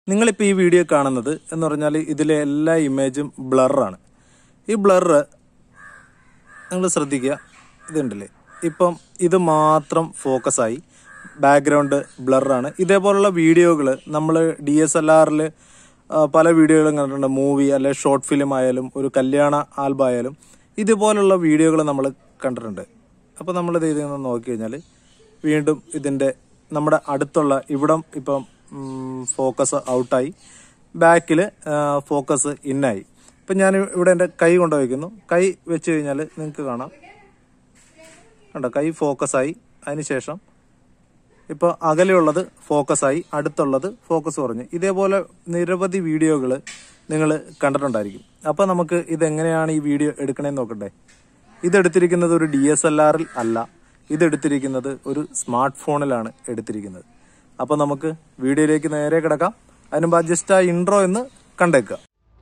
നിങ്ങളിപ്പോൾ ഈ വീഡിയോ കാണുന്നത് എന്ന് പറഞ്ഞാൽ ഇതിലെ എല്ലാ ഇമേജും ബ്ലറാണ് ഈ ബ്ലറ് നിങ്ങൾ ശ്രദ്ധിക്കുക ഇതുണ്ടല്ലേ ഇപ്പം ഇത് മാത്രം ഫോക്കസായി ബാക്ക്ഗ്രൗണ്ട് ബ്ലറാണ് ഇതേപോലുള്ള വീഡിയോകൾ നമ്മൾ ഡി എസ് എൽ ആറിൽ പല വീഡിയോകളും കണ്ടിട്ടുണ്ട് മൂവി അല്ലെ ഷോർട്ട് ഫിലിം ആയാലും ഒരു കല്യാണ ആൽബം ആയാലും ഇതുപോലുള്ള വീഡിയോകൾ നമ്മൾ കണ്ടിട്ടുണ്ട് അപ്പോൾ നമ്മളിത് ഇതിൽ നിന്ന് നോക്കി കഴിഞ്ഞാൽ വീണ്ടും ഇതിൻ്റെ നമ്മുടെ അടുത്തുള്ള ഇവിടം ഇപ്പം ഫോക്കസ് ഔട്ടായി ബാക്കിൽ ഫോക്കസ് ഇന്നായി ഇപ്പം ഞാൻ ഇവിടെ എൻ്റെ കൈ കൊണ്ടുവയ്ക്കുന്നു കൈ വെച്ച് കഴിഞ്ഞാൽ നിങ്ങൾക്ക് കാണാം കണ്ടോ കൈ ഫോക്കസായി അതിനുശേഷം ഇപ്പോൾ അകലെയുള്ളത് ഫോക്കസായി അടുത്തുള്ളത് ഫോക്കസ് കുറഞ്ഞു ഇതേപോലെ നിരവധി വീഡിയോകൾ നിങ്ങൾ കണ്ടിട്ടുണ്ടായിരിക്കും അപ്പോൾ നമുക്ക് ഇതെങ്ങനെയാണ് ഈ വീഡിയോ എടുക്കണേന്ന് നോക്കട്ടെ ഇതെടുത്തിരിക്കുന്നത് ഒരു ഡി എസ് എൽ ആറിൽ അല്ല ഇതെടുത്തിരിക്കുന്നത് ഒരു സ്മാർട്ട് ഫോണിലാണ് എടുത്തിരിക്കുന്നത് അപ്പോൾ നമുക്ക് വീഡിയോയിലേക്ക് നേരെ കിടക്കാം അതിനുമ്പ് ജസ്റ്റ് ആ ഇൻട്രോ എന്ന് കണ്ടേക്കുക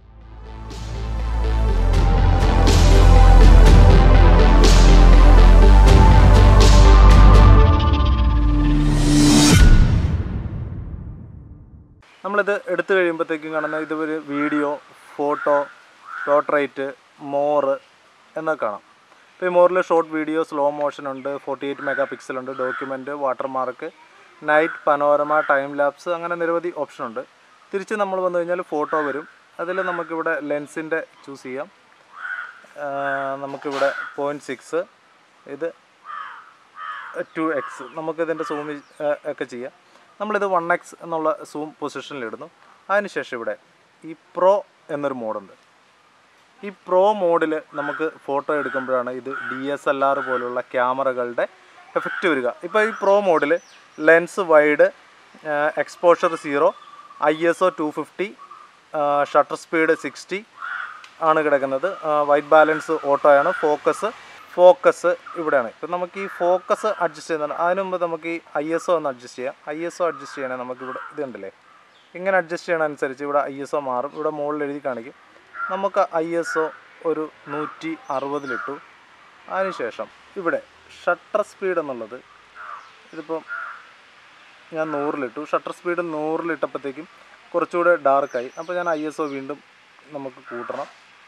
നമ്മളിത് എടുത്തു കഴിയുമ്പോഴത്തേക്കും കാണുന്ന ഇത് ഒരു വീഡിയോ ഫോട്ടോ പോർട്രേറ്റ് മോറ് എന്നൊക്കെ കാണാം ഇപ്പോൾ ഈ മോറിൽ ഷോർട്ട് വീഡിയോ സ്ലോ മോഷൻ ഉണ്ട് ഫോർട്ടി എയ്റ്റ് മെഗാ പിക്സൽ ഉണ്ട് document watermark night panorama time lapse അങ്ങനെ നിരവധി ഓപ്ഷൻ ഉണ്ട് തിരിച്ച് നമ്മൾ വന്നു കഴിഞ്ഞാൽ ഫോട്ടോ വരും അതിൽ നമുക്കിവിടെ ലെൻസിൻ്റെ ചൂസ് ചെയ്യാം ആ, നമുക്കിവിടെ പോയിൻറ്റ് സിക്സ് ഇത് ടു എക്സ് നമുക്കിതിൻ്റെ സൂം ഒക്കെ ചെയ്യാം നമ്മളിത് വൺ എക്സ് എന്നുള്ള സൂം പൊസിഷനിലിടുന്നു അതിനുശേഷം ഇവിടെ ഈ പ്രോ എന്നൊരു മോഡുണ്ട് ഈ പ്രോ മോഡിൽ നമുക്ക് ഫോട്ടോ എടുക്കുമ്പോഴാണ് ഇത് ഡി എസ് എൽ ആർ പോലുള്ള ക്യാമറകളുടെ എഫക്റ്റ് വരിക ഇപ്പോൾ ഈ പ്രോ മോഡിൽ lens wide exposure zero I S O two fifty shutter speed sixty ആണ് കിടക്കുന്നത് വൈറ്റ് ബാലൻസ് ഓട്ടോ ആണ് ഫോക്കസ് ഫോക്കസ് ഇവിടെയാണ് ഇപ്പം നമുക്ക് ഈ ഫോക്കസ് അഡ്ജസ്റ്റ് ചെയ്യുന്നുണ്ട് അതിന് മുമ്പ് നമുക്ക് ഈ ഐ എസ് ഒ ഒന്ന് അഡ്ജസ്റ്റ് ചെയ്യാം ഐ എസ് ഒ അഡ്ജസ്റ്റ് ചെയ്യണേ നമുക്ക് ഇവിടെ ഇത് കണ്ടില്ലേ ഇങ്ങനെ അഡ്ജസ്റ്റ് ചെയ്യണ അനുസരിച്ച് ഇവിടെ ഐ എസ് ഒ മാറും ഇവിടെ മുകളിൽ എഴുതി കാണിക്കും നമുക്ക് ഐ എസ് ഒ ഒരു നൂറ്റി അറുപതിലിട്ടു അതിനുശേഷം ഇവിടെ ഷട്ടർ സ്പീഡ് എന്നുള്ളത് ഇതിപ്പം ഞാൻ നൂറിലിട്ടു ഷട്ടർ സ്പീഡ് നൂറിലിട്ടപ്പോഴത്തേക്കും കുറച്ചുകൂടെ ഡാർക്കായി അപ്പോൾ ഞാൻ ഐ എസ് ഒ വീണ്ടും നമുക്ക് കൂട്ടണം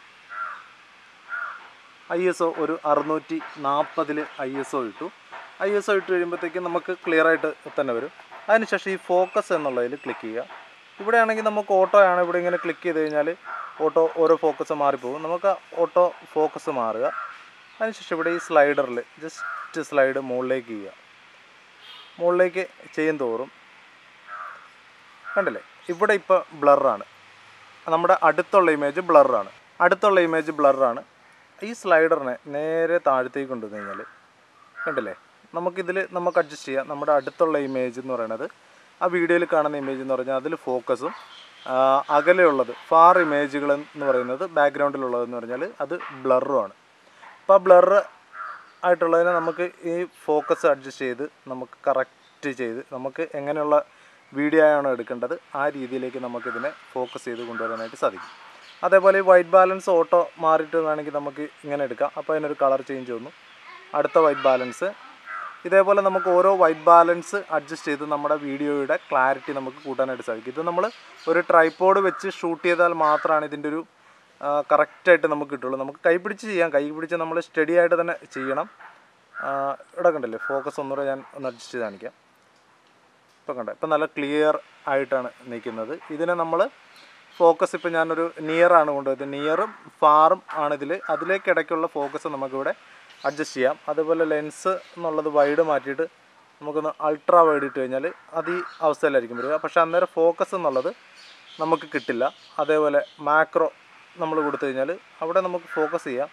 ഐ എസ് ഒ ഒരു അറുന്നൂറ്റി നാൽപ്പതിൽ ഐ എസ് ഒ ഇട്ടു ഐ എസ് ഒ ഇട്ട് കഴിയുമ്പോഴത്തേക്കും നമുക്ക് ക്ലിയർ ആയിട്ട് തന്നെ വരും അതിനുശേഷം ഈ ഫോക്കസ് എന്നുള്ളതിൽ ക്ലിക്ക് ചെയ്യുക ഇവിടെ ആണെങ്കിൽ നമുക്ക് ഓട്ടോ ആണ് ഇവിടെ ഇങ്ങനെ ക്ലിക്ക് ചെയ്ത് കഴിഞ്ഞാൽ ഓട്ടോ ഓരോ ഫോക്കസ് മാറിപ്പോകും നമുക്ക് ഓട്ടോ ഫോക്കസ് മാറുക അതിനുശേഷം ഇവിടെ ഈ സ്ലൈഡറിൽ ജസ്റ്റ് സ്ലൈഡ് മുകളിലേക്ക് ചെയ്യുക മുകളിലേക്ക് ചെയ്യും തോറും കണ്ടില്ലേ ഇവിടെ ഇപ്പോൾ ബ്ലറാണ് നമ്മുടെ അടുത്തുള്ള ഇമേജ് ബ്ലറാണ് അടുത്തുള്ള ഇമേജ് ബ്ലറാണ് ഈ സ്ലൈഡറിനെ നേരെ താഴത്തേക്ക് കൊണ്ടുവന്നു കഴിഞ്ഞാൽ കണ്ടില്ലേ നമുക്കിതിൽ നമുക്ക് അഡ്ജസ്റ്റ് ചെയ്യാം നമ്മുടെ അടുത്തുള്ള ഇമേജ് എന്ന് പറയുന്നത് ആ വീഡിയോയിൽ കാണുന്ന ഇമേജ് എന്ന് പറഞ്ഞാൽ അതിൽ ഫോക്കസും അകലെയുള്ളത് ഫാർ ഇമേജുകൾ എന്ന് പറയുന്നത് ബാക്ക്ഗ്രൗണ്ടിലുള്ളതെന്ന് പറഞ്ഞാൽ അത് ബ്ലറുമാണ് അപ്പോൾ ആ ബ്ലർ ആയിട്ടുള്ളതിനെ നമുക്ക് ഈ ഫോക്കസ് അഡ്ജസ്റ്റ് ചെയ്ത് നമുക്ക് കറക്റ്റ് ചെയ്ത് നമുക്ക് എങ്ങനെയുള്ള വീഡിയോ ആണോ എടുക്കേണ്ടത് ആ രീതിയിലേക്ക് നമുക്കിതിനെ ഫോക്കസ് ചെയ്ത് കൊണ്ടുവരാനായിട്ട് സാധിക്കും അതേപോലെ ഈ വൈറ്റ് ബാലൻസ് ഓട്ടോ മാറിയിട്ട് വേണമെങ്കിൽ നമുക്ക് ഇങ്ങനെ എടുക്കാം അപ്പോൾ അതിനൊരു കളർ ചേഞ്ച് വന്നു അടുത്ത വൈറ്റ് ബാലൻസ് ഇതേപോലെ നമുക്ക് ഓരോ വൈറ്റ് ബാലൻസ് അഡ്ജസ്റ്റ് ചെയ്ത് നമ്മുടെ വീഡിയോയുടെ ക്ലാരിറ്റി നമുക്ക് കൂട്ടാനായിട്ട് സാധിക്കും ഇത് നമ്മൾ ഒരു ട്രൈപ്പോഡ് വെച്ച് ഷൂട്ട് ചെയ്താൽ മാത്രമാണ് ഇതിൻ്റെ ഒരു കറക്റ്റായിട്ട് നമുക്ക് കിട്ടുള്ളൂ നമുക്ക് കൈ പിടിച്ച് ചെയ്യാം കൈ പിടിച്ച് നമ്മൾ സ്റ്റഡി ആയിട്ട് തന്നെ ചെയ്യണം ആ, ഇവിടെ കണ്ടില്ലേ ഫോക്കസ് ഒന്നുകൂടെ ഞാൻ ഒന്ന് അഡ്ജസ്റ്റ് ചെയ്ത് കാണിക്കാം ഇപ്പം കണ്ട ഇപ്പം നല്ല ക്ലിയർ ആയിട്ടാണ് നിൽക്കുന്നത് ഇതിനെ നമ്മൾ ഫോക്കസ് ഇപ്പം ഞാനൊരു നിയർ ആണ് കൊണ്ടുപോയത് നിയറും ഫാറും ആണ് ഇതിൽ അതിലേക്ക് ഇടയ്ക്കുള്ള ഫോക്കസ് നമുക്കിവിടെ അഡ്ജസ്റ്റ് ചെയ്യാം അതേപോലെ ലെൻസ് എന്നുള്ളത് വൈഡ് മാറ്റിയിട്ട് നമുക്കൊന്ന് അൾട്രാ വൈഡ് ഇട്ട് കഴിഞ്ഞാൽ അത് ഈ അവസ്ഥയിലായിരിക്കും വരിക പക്ഷേ അന്നേരം ഫോക്കസ് എന്നുള്ളത് നമുക്ക് കിട്ടില്ല അതേപോലെ മാക്രോ നമ്മൾ കൊടുത്തു കഴിഞ്ഞാൽ അവിടെ നമുക്ക് ഫോക്കസ് ചെയ്യാം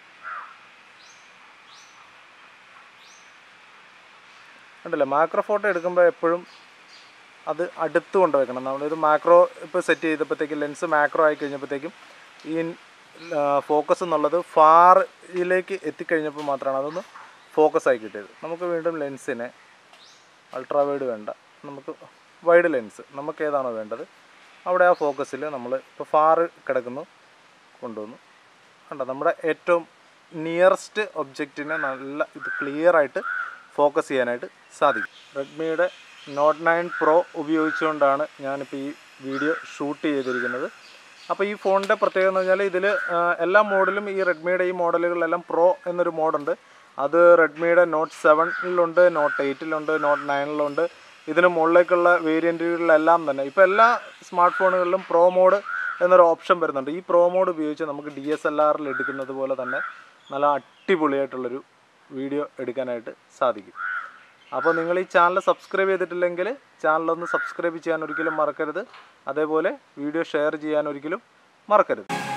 കണ്ടില്ലേ മാക്രോ ഫോട്ടോ എടുക്കുമ്പോൾ എപ്പോഴും അത് അടുത്ത് കൊണ്ട് വെക്കണം നമ്മളൊരു മാക്രോ ഇപ്പോൾ സെറ്റ് ചെയ്തപ്പോഴത്തേക്കും ലെൻസ് മാക്രോ ആയി കഴിഞ്ഞപ്പോഴത്തേക്കും ഈ ഫോക്കസ് എന്നുള്ളത് ഫാറിലേക്ക് എത്തിക്കഴിഞ്ഞപ്പോൾ മാത്രമാണ് അതൊന്ന് ഫോക്കസ് ആയി കിട്ടിയത് നമുക്ക് വീണ്ടും ലെൻസിനെ അൾട്രാ വൈഡ് വേണ്ട നമുക്ക് വൈഡ് ലെൻസ് നമുക്ക് ഏതാണോ വേണ്ടത് അവിടെ ആ ഫോക്കസിൽ നമ്മൾ ഇപ്പോൾ ഫാറ് കിടക്കുന്നു കൊണ്ടുവന്നു കണ്ടോ നമ്മുടെ ഏറ്റവും നിയറസ്റ്റ് ഒബ്ജക്റ്റിനെ നല്ല ഇത് ക്ലിയർ ആയിട്ട് ഫോക്കസ് ചെയ്യാനായിട്ട് സാധിക്കും റെഡ്മിയുടെ നോട്ട് നയൻ പ്രോ ഉപയോഗിച്ചുകൊണ്ടാണ് ഞാനിപ്പോൾ ഈ വീഡിയോ ഷൂട്ട് ചെയ്തിരിക്കുന്നത് അപ്പോൾ ഈ ഫോണിൻ്റെ പ്രത്യേകത എന്ന് പറഞ്ഞാൽ ഇതിൽ എല്ലാ മോഡലും ഈ റെഡ്മിയുടെ ഈ മോഡലുകളിലെല്ലാം പ്രോ എന്നൊരു മോഡുണ്ട് അത് റെഡ്മിയുടെ നോട്ട് സെവനിലുണ്ട് നോട്ട് എയ്റ്റിലുണ്ട് നോട്ട് നയനിലുണ്ട് ഇതിന് മുകളിലേക്കുള്ള വേരിയൻറ്റുകളിലെല്ലാം തന്നെ ഇപ്പോൾ എല്ലാ സ്മാർട്ട് ഫോണുകളിലും പ്രോ മോഡ് എന്നൊരു ഓപ്ഷൻ വരുന്നുണ്ട് ഈ പ്രോ മോഡ് ഉപയോഗിച്ച് നമുക്ക് ഡി എസ് എൽ ആറിൽ എടുക്കുന്നത് പോലെ തന്നെ നല്ല അടിപൊളിയായിട്ടുള്ളൊരു വീഡിയോ എടുക്കാനായിട്ട് സാധിക്കും അപ്പോൾ നിങ്ങൾ ഈ ചാനൽ സബ്സ്ക്രൈബ് ചെയ്തിട്ടില്ലെങ്കിൽ ചാനലൊന്ന് സബ്സ്ക്രൈബ് ചെയ്യാൻ ഒരിക്കലും മറക്കരുത് അതേപോലെ വീഡിയോ ഷെയർ ചെയ്യാൻ ഒരിക്കലും മറക്കരുത്